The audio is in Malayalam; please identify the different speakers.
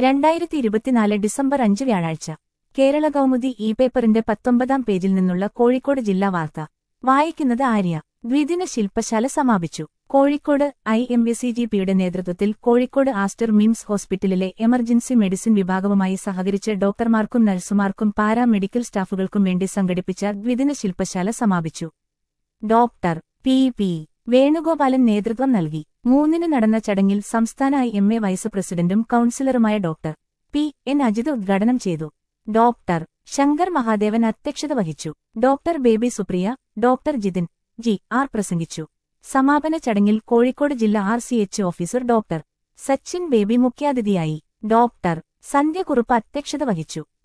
Speaker 1: രണ്ടായിരത്തി ഇരുപത്തിനാല് ഡിസംബർ അഞ്ച് വ്യാഴാഴ്ച കേരള കൗമുദി ഇ പേപ്പറിന്റെ പത്തൊമ്പതാം പേജിൽ നിന്നുള്ള കോഴിക്കോട് ജില്ലാ വാർത്ത വായിക്കുന്നത് ആര്യ ദ്വിദിന ശില്പശാല സമാപിച്ചു Kozhikode I M S C G പിയുടെ നേതൃത്വത്തിൽ കോഴിക്കോട് ആസ്റ്റർ മിംസ് ഹോസ്പിറ്റലിലെ എമർജൻസി മെഡിസിൻ വിഭാഗവുമായി സഹകരിച്ച് ഡോക്ടർമാർക്കും നഴ്സുമാർക്കും പാരാമെഡിക്കൽ സ്റ്റാഫുകൾക്കും വേണ്ടി സംഘടിപ്പിച്ച ദ്വിദിന ശില്പശാല സമാപിച്ചു ഡോക്ടർ പി പി വേണുഗോപാലൻ നേതൃത്വം നൽകി മൂന്നിന് നടന്ന ചടങ്ങിൽ സംസ്ഥാന ഐ എം എ വൈസ് പ്രസിഡന്റും കൌൺസിലറുമായ ഡോക്ടർ പി എൻ അജിത് ഉദ്ഘാടനം ചെയ്തു ഡോക്ടർ ശങ്കർ മഹാദേവൻ അധ്യക്ഷത വഹിച്ചു doctor Baby Supriya doctor Jithin G R പ്രസംഗിച്ചു സമാപന ചടങ്ങിൽ കോഴിക്കോട് ജില്ലാ R C H officer doctor Sachin Baby മുഖ്യാതിഥിയായി ഡോക്ടർ സന്ധ്യ കുറുപ്പ് അധ്യക്ഷത വഹിച്ചു